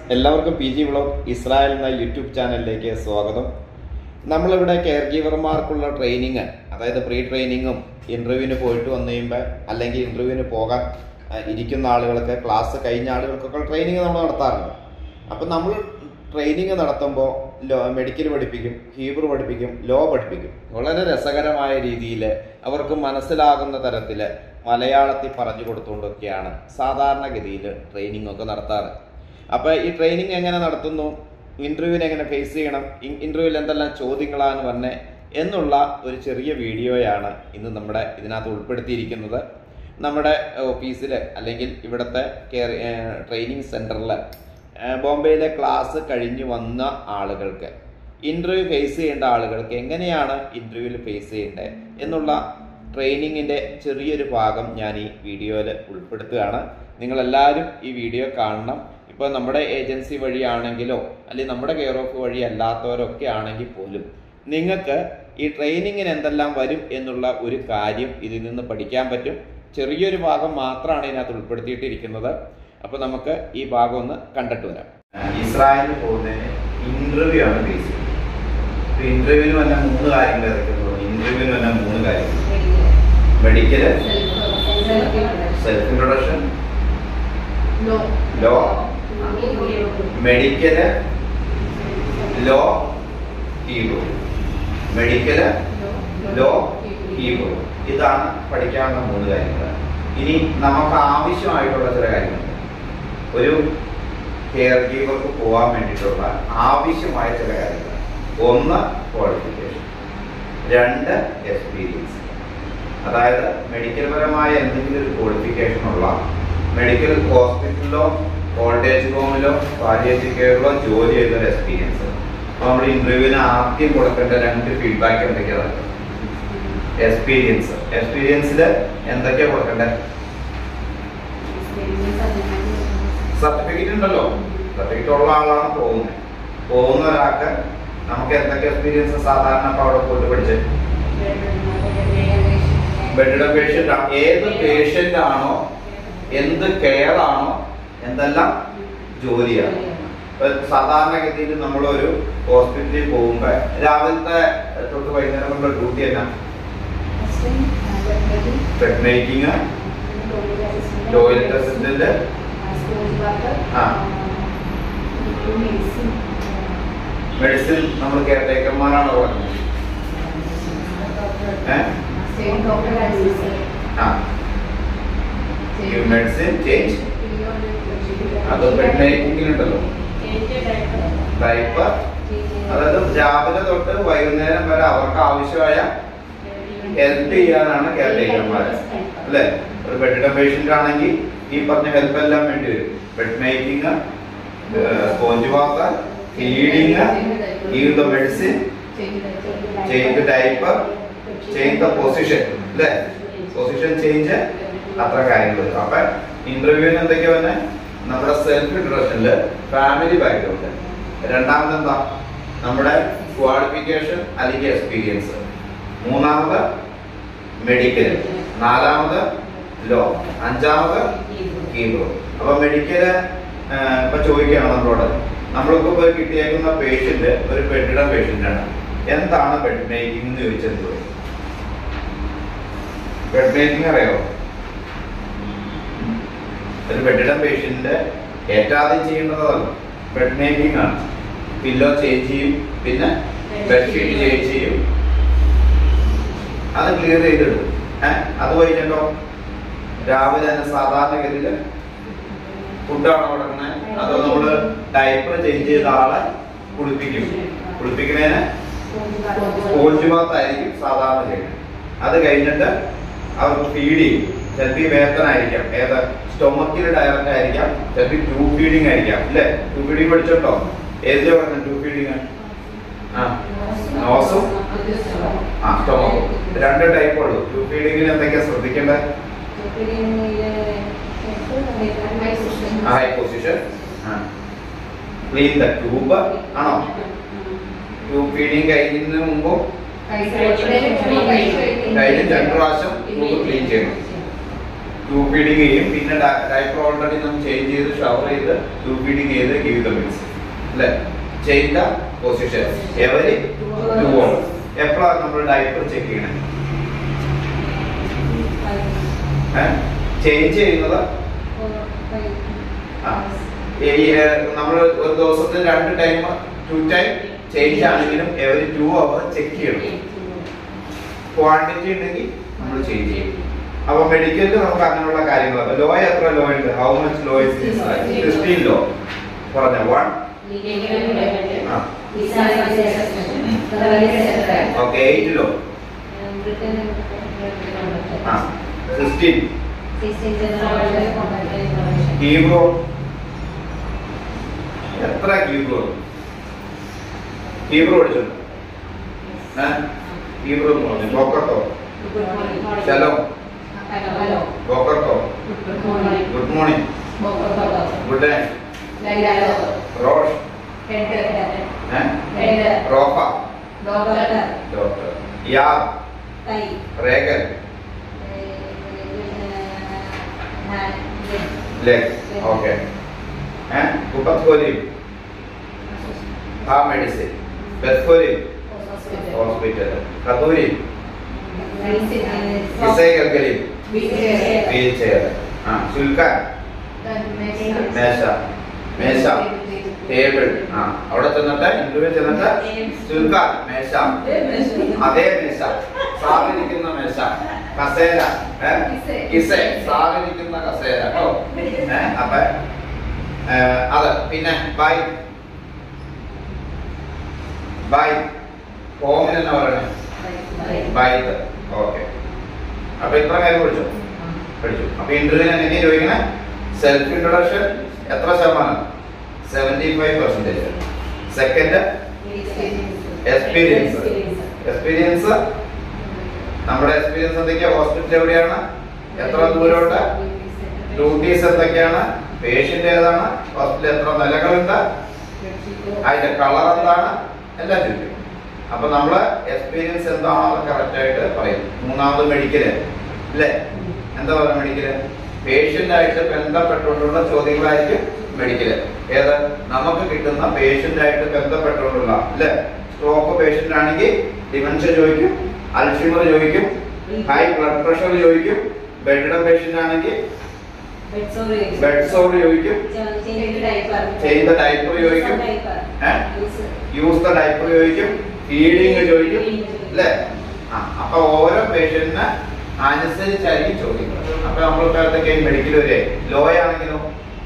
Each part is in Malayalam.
എല്ലാവർക്കും പി ജി വ്ളോഗ് ഇസ്രായേൽ എന്ന യൂട്യൂബ് ചാനലിലേക്ക് സ്വാഗതം നമ്മളിവിടെ കെയർ ഗീവർമാർക്കുള്ള ട്രെയിനിങ് അതായത് പ്രീ ട്രെയിനിങ്ങും ഇൻ്റർവ്യൂവിന് പോയിട്ട് വന്നു കഴിയുമ്പോൾ അല്ലെങ്കിൽ ഇൻ്റർവ്യൂവിന് പോകാൻ ആ, ഇരിക്കുന്ന ആളുകൾക്ക് ക്ലാസ് കഴിഞ്ഞ ആളുകൾക്കൊക്കെ ട്രെയിനിങ് നമ്മൾ നടത്താറുണ്ട് അപ്പം നമ്മൾ ട്രെയിനിങ് നടത്തുമ്പോൾ ലോ മെഡിക്കൽ പഠിപ്പിക്കും ഹീബ്രു പഠിപ്പിക്കും ലോ പഠിപ്പിക്കും വളരെ രസകരമായ രീതിയിൽ അവർക്ക് മനസ്സിലാകുന്ന തരത്തിൽ മലയാളത്തിൽ പറഞ്ഞു കൊടുത്തുകൊണ്ടൊക്കെയാണ് സാധാരണഗതിയിൽ ട്രെയിനിങ് ഒക്കെ നടത്താറ് അപ്പോൾ ഈ ട്രെയിനിങ് എങ്ങനെ നടത്തുന്നു ഇൻ്റർവ്യൂവിനെ എങ്ങനെ ഫേസ് ചെയ്യണം ഇൻ്റർവ്യൂവിൽ എന്തെല്ലാം ചോദ്യങ്ങളാണ് വന്നെ എന്നുള്ള ഒരു ചെറിയ വീഡിയോയാണ് ഇന്ന് നമ്മുടെ ഇതിനകത്ത് ഉൾപ്പെടുത്തിയിരിക്കുന്നത് നമ്മുടെ ഓഫീസിൽ അല്ലെങ്കിൽ ഇവിടുത്തെ കെയർ ട്രെയിനിങ് സെൻറ്ററിൽ ബോംബെയിലെ ക്ലാസ് കഴിഞ്ഞ് വന്ന ആളുകൾക്ക് ഇൻ്റർവ്യൂ ഫേസ് ചെയ്യേണ്ട ആളുകൾക്ക് എങ്ങനെയാണ് ഇൻ്റർവ്യൂവിൽ ഫേസ് ചെയ്യേണ്ടത് എന്നുള്ള ട്രെയിനിങ്ങിൻ്റെ ചെറിയൊരു ഭാഗം ഞാൻ ഈ വീഡിയോയിൽ ഉൾപ്പെടുത്തുകയാണ് നിങ്ങളെല്ലാവരും ഈ വീഡിയോ കാണണം ഇപ്പോൾ നമ്മുടെ ഏജൻസി വഴിയാണെങ്കിലോ അല്ലെങ്കിൽ നമ്മുടെ കെയർ ഓഫ് വഴി അല്ലാത്തവരൊക്കെ ആണെങ്കിൽ പോലും നിങ്ങൾക്ക് ഈ ട്രെയിനിങ്ങിന് എന്തെല്ലാം വരും എന്നുള്ള ഒരു കാര്യം ഇതിൽ നിന്ന് പഠിക്കാൻ പറ്റും ചെറിയൊരു ഭാഗം മാത്രമാണ് ഇതിനകത്ത് ഉൾപ്പെടുത്തിയിട്ടിരിക്കുന്നത് അപ്പോൾ നമുക്ക് ഈ ഭാഗം ഒന്ന് കണ്ടിട്ട് വരാം ഇസ്രായേലിൽ പോകുന്നതിന് ഇൻ്റർവ്യൂ ആണ് ബേസ് ഇന്റർവ്യൂവിന് വന്ന മൂന്ന് കാര്യങ്ങൾ ഇറക്കുന്നത് ഇന്റർവ്യൂവിന് വന്ന മൂന്ന് കാര്യങ്ങൾ medical self introduction law medical law Hebrew medical law Hebrew ഇതാണ് പഠിക്കാവുന്ന മൂന്ന് കാര്യങ്ങൾ ഇനി നമുക്ക് ആവശ്യമായിട്ടുള്ള ചില കാര്യങ്ങളുണ്ട് ഒരു കെയർ ഗീവർക്ക് പോകാൻ വേണ്ടിയിട്ടുള്ള ആവശ്യമായ ചില കാര്യങ്ങൾ ഒന്ന് ക്വാളിഫിക്കേഷൻ രണ്ട് എക്സ്പീരിയൻസ് അതായത് മെഡിക്കൽ പരമായ എന്തെങ്കിലും ഒരു ക്വാളിഫിക്കേഷൻ ഉള്ള മെഡിക്കൽ ഹോസ്പിറ്റലിലോ ഓൾഡേജ് ഹോമിലോ പാലിയേറ്റീവ് കെയറിലോ ജോലി ചെയ്ത ഒരു എക്സ്പീരിയൻസ് അപ്പോൾ നമ്മൾ ഇന്റർവ്യൂവിന് ആദ്യം കൊടുക്കേണ്ട രണ്ട് ഫീഡ്ബാക്ക് എന്തൊക്കെയാണ് എക്സ്പീരിയൻസ് എക്സ്പീരിയൻസിൽ എന്തൊക്കെയാ കൊടുക്കേണ്ടത് സർട്ടിഫിക്കറ്റ് ഉണ്ടല്ലോ സർട്ടിഫിക്കറ്റ് ഉള്ള ആളാണ് പോകുന്നത് പോകുന്ന ഒരാൾക്ക് നമുക്ക് എന്തൊക്കെ എക്സ്പീരിയൻസ് സാധാരണ ഇപ്പൊ അവിടെ പോയിട്ട് പഠിച്ചത് ബെഡ് പേഷ്യന്റ് ഏത് പേഷ്യന്റ് ആണോ എന്ത് കെയർ ആണോ എന്തെല്ലാം ജോലിയാണ് ഇപ്പൊ സാധാരണഗതിയിൽ നമ്മളൊരു ഹോസ്പിറ്റലിൽ പോകുമ്പോ രാവിലത്തെ തൊട്ട് വൈകുന്നേരം കൊണ്ടുള്ള ഡ്യൂട്ടി എന്നാ ബെഡ് മേക്കിങ് ടോയ്ലറ്റ് അസിസ്റ്റന്റ് ആ മെഡിസിൻ നമ്മൾ കെയർ ടേക്കർമാരാണ് പറഞ്ഞത് ഏഹ് ആ മെഡിസിൻ ചേഞ്ച് അത് ബെഡ് മേക്കിങ്ങിലുണ്ടല്ലോ ഡൈപ്പർ അതായത് രാവിലെ തൊട്ട് വൈകുന്നേരം വരെ അവർക്ക് ആവശ്യമായ ഹെൽപ്പ് ചെയ്യാനാണ് കെയർ ടേക്കർമാർ അല്ലേ ഒരു ബെഡ് പേഷ്യന്റ് ആണെങ്കിൽ ഈ പറഞ്ഞ ഹെൽപ്പ് എല്ലാം വേണ്ടി വരും bed making sponge walker feeding give the medicine change diaper change the position അല്ലേ പൊസിഷൻ ചേഞ്ച് അത്ര കാര്യങ്ങൾ അപ്പൊ ഇന്റർവ്യൂവിന് എന്തൊക്കെയാ വന്നെ നമ്മുടെ സെൽഫ് ഇൻട്രഡക്ഷനില് ഫാമിലി ബാക്ക്ഗ്രൗണ്ട് രണ്ടാമത് എന്താ നമ്മുടെ ക്വാളിഫിക്കേഷൻ അല്ലെങ്കിൽ എക്സ്പീരിയൻസ് മൂന്നാമത് മെഡിക്കൽ നാലാമത് ലോ അഞ്ചാമത് ഹീബ്രു അപ്പൊ മെഡിക്കല് ഇപ്പൊ ചോദിക്കുകയാണ് നമ്മളോട് നമ്മളിപ്പോ പോയി കിട്ടിയേക്കുന്ന പേഷ്യന്റ് ഒരു ബെഡിയുടെ പേഷ്യന്റ് ആണ് എന്താണ് ബെഡ് മേക്കിംഗ് എന്ന് ചോദിച്ചത് ചോദിക്കും ബെഡ് മേക്കിംഗ് അറിയോ ഒരു ബെഡിടം പേഷ്യന്റ് ഏറ്റവും ആദ്യം ചെയ്യേണ്ടതല്ല ബെഡ് മേക്കിംഗ് ആണ് പില്ലോ ചേഞ്ച് ചെയ്യും പിന്നെ ബെഡ്ഷീറ്റ് ചേഞ്ച് ചെയ്യും അത് ക്ലിയർ ചെയ്തിടും ഏഹ് അത് കഴിഞ്ഞിട്ടോ രാവിലെ തന്നെ സാധാരണഗതിയിൽ ഫുഡാണോ കൊടുക്കുന്നത് അതോ നമ്മള് ഡയപ്പർ ചേഞ്ച് ചെയ്ത ആളെ കുളിപ്പിക്കും കുളിപ്പിക്കുന്നതിന് സ്പോഞ്ച് ബാത്തായിരിക്കും സാധാരണ ചെയ്യുന്നത് അത് കഴിഞ്ഞിട്ട് അവർക്ക് ഫീഡ് ചെയ്യും ചിലപ്പോൾ വേത്തനായിരിക്കാം ഏത് സ്റ്റൊമക്കിൽ ഡയറക്റ്റ് ആയിരിക്കാം ചിലപ്പോൾ ട്യൂബ് ഫീഡിങ് ആയിരിക്കാം അല്ലേ ട്യൂബ് ഫീഡിങ് പഠിച്ചിട്ടോ ഏതിലാ പറഞ്ഞത് ട്യൂബ് ഫീഡിങ് ആ നോസും ആ സ്റ്റൊമക്കും രണ്ട് ടൈപ്പ് ഉള്ളൂ ട്യൂബ് ഫീഡിങ്ങിന് എന്തൊക്കെയാ ശ്രദ്ധിക്കേണ്ടത് high position clean the tube ആണോ ട്യൂബ് ഫീഡിങ് കഴിക്കുന്നതിന് മുമ്പും കഴിഞ്ഞ് രണ്ട് പ്രാവശ്യം ട്യൂബ് ക്ലീൻ ചെയ്യണം ട്യൂബ് ഫീഡിങ് ചെയ്യും പിന്നെ ഡയപ്പർ ഓൾറെഡി നമ്മൾ ചേഞ്ച് ചെയ്ത് ഷവർ ചെയ്ത് ട്യൂബ് ഫീഡിങ് ചെയ്ത് ഗീവ് ദ മിൽസ് അല്ലേ change the position every two hours എപ്പോഴാണ് നമ്മൾ ഡയപ്പർ ചെക്ക് ചെയ്യണേ ചേഞ്ച് ചെയ്യുന്നത് ആ. ഈ നമ്മൾ ഒരു ദിവസത്തിൽ രണ്ട് ടൈം ടു ടൈം ചേഞ്ച് ആണെങ്കിലും എവരി ടു അവർ ചെക്ക് ചെയ്യണം ക്വാണ്ടിറ്റി ഉണ്ടെങ്കിൽ നമ്മൾ ചേഞ്ച് ചെയ്യും അപ്പൊ മെഡിക്കലിൽ നമുക്ക് അങ്ങനെയുള്ള കാര്യങ്ങൾ ലോ എത്ര ലോ ഉണ്ട് how much law is fifteen law പറഞ്ഞ വൺ ആ ഓക്കെ എയ്റ്റ് ലോ ആ സിക്സ്റ്റീൻ ഹീബ്രോ എത്ര ഹീബ്രോ ഹീബ്രോ പഠിച്ചിട്ടുണ്ട് ഹീബ്രോ എന്ന് പറഞ്ഞു ബോക്കത്തോ ചലോ ബോക്കത്തോ ഗുഡ് മോർണിംഗ് ഗുഡ് ഡേ റോഷ് റോഫ ഡോക്ടർ യാ റേഗൽ ലെഗ് ഓക്കെ കുപ്പത്ത് കോലിയും ആ മെഡിസിൻ ബെസ്കോലിയും ഹോസ്പിറ്റൽ കത്തൂരി കിസൈ ഗൽഗലിയും വീൽ ചെയർ ആ ചുൽക്കാൻ മേശ മേശ ടേബിൾ ആ അവിടെ ചെന്നിട്ട് ഇന്റർവ്യൂ ചെന്നിട്ട് ചുൽക്കാൻ മേശ അതേ മേശ സാറിരിക്കുന്ന മേശ കസേര ഏ? കിസെ സാറിരിക്കുന്ന കസേര കേട്ടോ ഏ? അപ്പൊ ഏ, അത് പിന്നെ ബൈ ബൈ ഹോമിന് എന്നാ പറയണേ ബൈത്ത് ഓക്കെ അപ്പൊ ഇത്ര കാര്യം പഠിച്ചു പഠിച്ചു അപ്പൊ ഇന്റർവ്യൂവിന് എങ്ങനെയാ ചോദിക്കണേ സെൽഫ് ഇൻട്രൊഡക്ഷൻ എത്ര ശതമാനം seventy five percentage second experience experience നമ്മുടെ എക്സ്പീരിയൻസ് എന്തൊക്കെയാ ഹോസ്പിറ്റൽ എവിടെയാണ് എത്ര ദൂരമുണ്ട് ഡ്യൂട്ടീസ് എന്തൊക്കെയാണ് പേഷ്യന്റ് ഏതാണ് ഹോസ്പിറ്റലിൽ എത്ര നിലകളുണ്ട് അതിന്റെ കളർ എന്താണ് എല്ലാം ചോദിക്കും അപ്പൊ നമ്മള് എക്സ്പീരിയൻസ് എന്താണെന്ന് കറക്റ്റ് ആയിട്ട് പറയും മൂന്നാമത് മെഡിക്കല് അല്ലേ എന്താ പറയുക മെഡിക്കല് പേഷ്യന്റ് ആയിട്ട് ബന്ധപ്പെട്ടുകൊണ്ടുള്ള ചോദ്യങ്ങളായിരിക്കും മെഡിക്കല് ഏത് നമുക്ക് കിട്ടുന്ന പേഷ്യന്റ് ആയിട്ട് ബന്ധപ്പെട്ടുകൊണ്ടുള്ള അല്ലേ സ്ട്രോക്ക് പേഷ്യന്റ് ആണെങ്കിൽ ഡിമെൻഷ്യ ചോദിക്കും അൽഷിമർ ചോദിക്കും ഹൈ ബ്ലഡ് പ്രഷർ ചോദിക്കും ബെഡ് പേഷ്യന്റ് ആണെങ്കിൽ ബെഡ് സോർ ചോദിക്കും ചെയ്ത ഡയപ്പർ ചോദിക്കും യൂസ് ദ ഡയപ്പർ ചോദിക്കും ഫീഡിങ് ചോദിക്കും അല്ലേ ആ അപ്പൊ ഓരോ പേഷ്യന്റിന് അനുസരിച്ചായിരിക്കും ചോദ്യങ്ങൾ അപ്പൊ നമ്മളിപ്പോ എന്തൊക്കെ മെഡിക്കൽ വരെ ലോ ആണെങ്കിലോ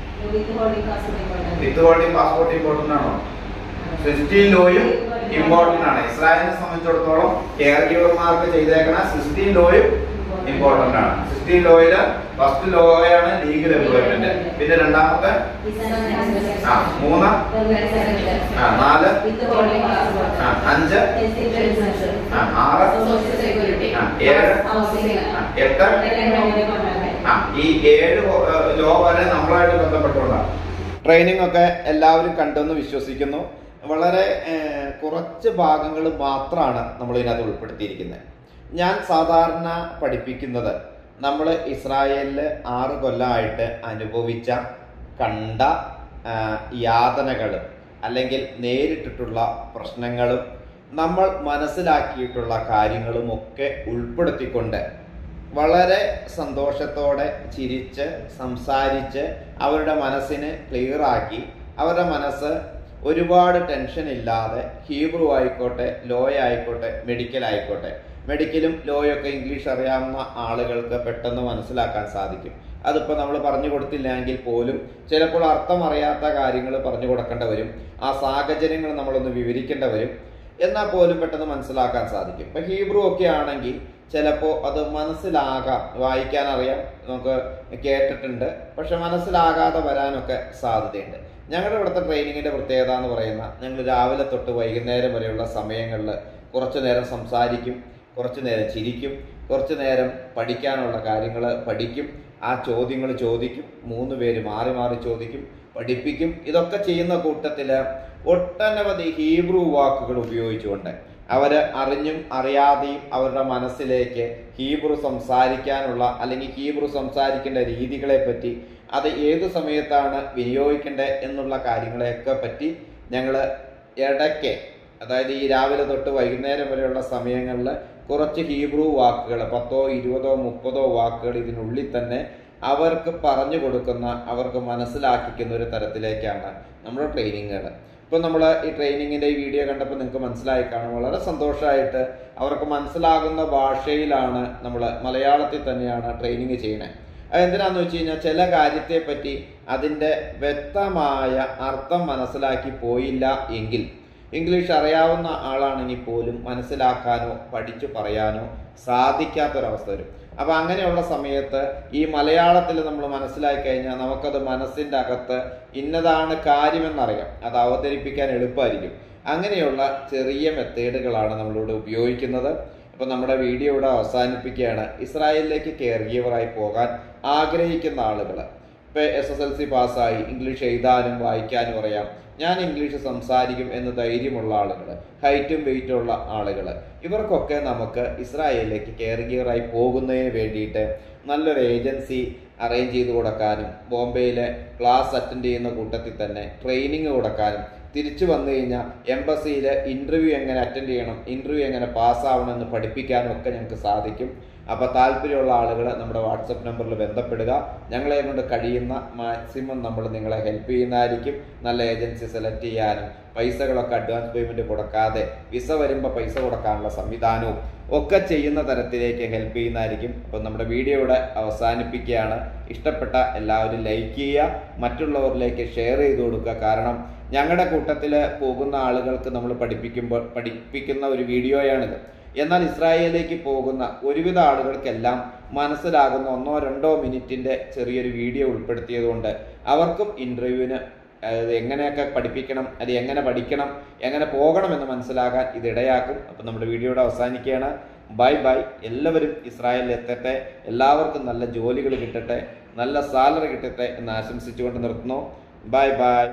വിത്ത് ഹോൾഡിംഗ് പാസ്പോർട്ട് ഇമ്പോർട്ടന്റ് ആണോ സിക്സ്റ്റീൻ ലോയും ഇമ്പോർട്ടന്റ് ആണ് ഇസ്രായേലിനെ സംബന്ധിച്ചിടത്തോളം കെയർ ഗീവർമാർക്ക് ചെയ്തേക്കണ സിക്സ്റ്റീൻ ലോയും ഇമ്പോർട്ടന്റ് ആണ് സിക്സ്റ്റീൻ ലോയില് ഫസ്റ്റ് ലോയാണ് ലീഗൽ എംപ്ലോയ്മെന്റ് പിന്നെ രണ്ടാമത്തെ ആ മൂന്ന് ആ നാല് ആ അഞ്ച് ആ ആറ് ആ ഏഴ് ആ എട്ട് ആ ഈ ഏഴ് ലോ വരെ നമ്മളായിട്ട് ബന്ധപ്പെട്ടുകൊണ്ടാണ് ട്രെയിനിങ് ഒക്കെ എല്ലാവരും കണ്ടെന്ന് വിശ്വസിക്കുന്നു വളരെ ഏഹ്, കുറച്ച് ഭാഗങ്ങൾ മാത്രമാണ് നമ്മൾ ഇതിനകത്ത് ഉൾപ്പെടുത്തിയിരിക്കുന്നത് ഞാൻ സാധാരണ പഠിപ്പിക്കുന്നത് നമ്മൾ ഇസ്രായേലിൽ ആറ് കൊല്ലമായിട്ട് അനുഭവിച്ച കണ്ട യാതനകളും അല്ലെങ്കിൽ നേരിട്ടിട്ടുള്ള പ്രശ്നങ്ങളും നമ്മൾ മനസ്സിലാക്കിയിട്ടുള്ള കാര്യങ്ങളും ഒക്കെ ഉൾപ്പെടുത്തിക്കൊണ്ട് വളരെ സന്തോഷത്തോടെ ചിരിച്ച് സംസാരിച്ച് അവരുടെ മനസ്സിനെ ക്ലിയർ ആക്കി അവരുടെ മനസ്സ് ഒരുപാട് ടെൻഷൻ ഇല്ലാതെ ഹീബ്രു ആയിക്കോട്ടെ ലോ ആയിക്കോട്ടെ മെഡിക്കൽ ആയിക്കോട്ടെ മെഡിക്കലും ലോയൊക്കെ ഇംഗ്ലീഷ് അറിയാവുന്ന ആളുകൾക്ക് പെട്ടെന്ന് മനസ്സിലാക്കാൻ സാധിക്കും അതിപ്പോൾ നമ്മൾ പറഞ്ഞു കൊടുത്തില്ലെങ്കിൽ പോലും ചിലപ്പോൾ അർത്ഥം അറിയാത്ത കാര്യങ്ങൾ പറഞ്ഞു കൊടുക്കേണ്ട വരും ആ സാഹചര്യങ്ങൾ നമ്മളൊന്ന് വിവരിക്കേണ്ട വരും എന്നാൽ പോലും പെട്ടെന്ന് മനസ്സിലാക്കാൻ സാധിക്കും ഇപ്പം ഹീബ്രു ഒക്കെ ആണെങ്കിൽ ചിലപ്പോൾ അത് മനസ്സിലാകാം വായിക്കാൻ അറിയാം നമുക്ക് കേട്ടിട്ടുണ്ട് പക്ഷെ മനസ്സിലാകാതെ വരാനൊക്കെ സാധ്യതയുണ്ട് ഞങ്ങളുടെ ഇവിടുത്തെ ട്രെയിനിങ്ങിന്റെ പ്രത്യേകത എന്ന് പറയുന്ന ഞങ്ങൾ രാവിലെ തൊട്ട് വൈകുന്നേരം വരെയുള്ള സമയങ്ങളിൽ കുറച്ചു നേരം സംസാരിക്കും കുറച്ചു നേരം ചിരിക്കും കുറച്ചു നേരം പഠിക്കാനുള്ള കാര്യങ്ങൾ പഠിക്കും ആ ചോദ്യങ്ങൾ ചോദിക്കും മൂന്ന് പേര് മാറി മാറി ചോദിക്കും പഠിപ്പിക്കും ഇതൊക്കെ ചെയ്യുന്ന കൂട്ടത്തിൽ ഒട്ടനവധി ഹീബ്രു വാക്കുകൾ ഉപയോഗിച്ചുകൊണ്ട് അവര് അറിഞ്ഞും അറിയാതെയും അവരുടെ മനസ്സിലേക്ക് ഹീബ്രു സംസാരിക്കാനുള്ള അല്ലെങ്കിൽ ഹീബ്രു സംസാരിക്കേണ്ട രീതികളെ പറ്റി അത് ഏത് സമയത്താണ് വിനിയോഗിക്കേണ്ടത് എന്നുള്ള കാര്യങ്ങളെയൊക്കെ പറ്റി ഞങ്ങൾ ഇടയ്ക്ക് അതായത് ഈ രാവിലെ തൊട്ട് വൈകുന്നേരം വരെയുള്ള സമയങ്ങളിൽ കുറച്ച് ഹീബ്രു വാക്കുകൾ പത്തോ ഇരുപതോ മുപ്പതോ വാക്കുകൾ ഇതിനുള്ളിൽ തന്നെ അവർക്ക് പറഞ്ഞു കൊടുക്കുന്ന അവർക്ക് മനസ്സിലാക്കിക്കുന്ന ഒരു തരത്തിലേക്കാണ് നമ്മുടെ ട്രെയിനിങ്ങുകൾ ഇപ്പം നമ്മൾ ഈ ട്രെയിനിങ്ങിൻ്റെ ഈ വീഡിയോ കണ്ടപ്പോൾ നിങ്ങൾക്ക് മനസ്സിലായി കാണും വളരെ സന്തോഷമായിട്ട് അവർക്ക് മനസ്സിലാകുന്ന ഭാഷയിലാണ് നമ്മൾ മലയാളത്തിൽ തന്നെയാണ് ട്രെയിനിങ് ചെയ്യുന്നത് അതെന്തിനാന്ന് വെച്ച് കഴിഞ്ഞാൽ ചില കാര്യത്തെ പറ്റി അതിൻ്റെ വ്യക്തമായ അർത്ഥം മനസ്സിലാക്കി പോയില്ല എങ്കിൽ ഇംഗ്ലീഷ് അറിയാവുന്ന ആളാണെങ്കിൽ പോലും മനസ്സിലാക്കാനോ പഠിച്ചു പറയാനോ സാധിക്കാത്തൊരവസ്ഥ വരും അപ്പൊ അങ്ങനെയുള്ള സമയത്ത് ഈ മലയാളത്തിൽ നമ്മൾ മനസ്സിലാക്കി കഴിഞ്ഞാൽ നമുക്കത് മനസ്സിന്റെ അകത്ത് ഇന്നതാണ് കാര്യമെന്നറിയാം അത് അവതരിപ്പിക്കാൻ എളുപ്പമായിരിക്കും അങ്ങനെയുള്ള ചെറിയ മെത്തേഡുകളാണ് നമ്മളിവിടെ ഉപയോഗിക്കുന്നത് അപ്പൊ നമ്മുടെ വീഡിയോ ഇവിടെ അവസാനിപ്പിക്കുകയാണ് ഇസ്രായേലിലേക്ക് കെയർ ഗീവറായി പോകാൻ ആഗ്രഹിക്കുന്ന ആളുകൾ ഇപ്പൊ എസ് എസ് എൽ സി പാസ്സായി ഇംഗ്ലീഷ് എഴുതാനും വായിക്കാനും അറിയാം ഞാൻ ഇംഗ്ലീഷ് സംസാരിക്കും എന്ന് ധൈര്യമുള്ള ആളുകൾ ഹൈറ്റും വെയിറ്റും ഉള്ള ആളുകൾ ഇവർക്കൊക്കെ നമുക്ക് ഇസ്രായേലിലേക്ക് കെയർ ഗിയറായി പോകുന്നതിന് വേണ്ടിയിട്ട് നല്ലൊരു ഏജൻസി അറേഞ്ച് ചെയ്ത് കൊടുക്കാനും ബോംബെയിലെ ക്ലാസ് അറ്റൻഡ് ചെയ്യുന്ന കൂട്ടത്തിൽ തന്നെ ട്രെയിനിങ് കൊടുക്കാനും തിരിച്ചു വന്നു കഴിഞ്ഞാൽ എംബസിയിൽ ഇൻ്റർവ്യൂ എങ്ങനെ അറ്റൻഡ് ചെയ്യണം ഇൻ്റർവ്യൂ എങ്ങനെ പാസ്സാവണം എന്ന് പഠിപ്പിക്കാനും ഒക്കെ ഞങ്ങൾക്ക് സാധിക്കും അപ്പോൾ താല്പര്യമുള്ള ആളുകൾ നമ്മുടെ വാട്സപ്പ് നമ്പറിൽ ബന്ധപ്പെടുക ഞങ്ങളെ കൊണ്ട് കഴിയുന്ന മാക്സിമം നമ്മൾ നിങ്ങളെ ഹെൽപ്പ് ചെയ്യുന്നതായിരിക്കും നല്ല ഏജൻസി സെലക്ട് ചെയ്യാനും പൈസകളൊക്കെ അഡ്വാൻസ് പേയ്മെന്റ് കൊടുക്കാതെ വിസ വരുമ്പോൾ പൈസ കൊടുക്കാനുള്ള സംവിധാനവും ഒക്കെ ചെയ്യുന്ന തരത്തിലേക്ക് ഹെൽപ്പ് ചെയ്യുന്നതായിരിക്കും അപ്പം നമ്മുടെ വീഡിയോ ഇവിടെ അവസാനിപ്പിക്കുകയാണ് ഇഷ്ടപ്പെട്ട എല്ലാവരും ലൈക്ക് ചെയ്യുക മറ്റുള്ളവരിലേക്ക് ഷെയർ ചെയ്ത് കൊടുക്കുക കാരണം ഞങ്ങളുടെ കൂട്ടത്തിൽ പോകുന്ന ആളുകൾക്ക് നമ്മൾ പഠിപ്പിക്കുമ്പോൾ പഠിപ്പിക്കുന്ന ഒരു വീഡിയോയാണിത് എന്നാൽ ഇസ്രായേലിലേക്ക് പോകുന്ന ഒരുവിധ ആളുകൾക്കെല്ലാം മനസ്സിലാകുന്ന ഒന്നോ രണ്ടോ മിനിറ്റിന്റെ ചെറിയൊരു വീഡിയോ ഉൾപ്പെടുത്തിയതുകൊണ്ട് അവർക്കും ഇന്റർവ്യൂവിന് അത് എങ്ങനെയൊക്കെ പഠിപ്പിക്കണം അത് എങ്ങനെ പഠിക്കണം എങ്ങനെ പോകണം എന്ന് മനസ്സിലാകാൻ ഇത് ഇടയാക്കും അപ്പം നമ്മുടെ വീഡിയോയുടെ അവസാനിക്കുകയാണ് ബൈ ബൈ എല്ലാവരും ഇസ്രായേലിൽ എത്തട്ടെ എല്ലാവർക്കും നല്ല ജോലികൾ കിട്ടട്ടെ നല്ല സാലറി കിട്ടട്ടെ എന്ന് ആശംസിച്ചുകൊണ്ട് നിർത്തുന്നു ബൈ ബൈ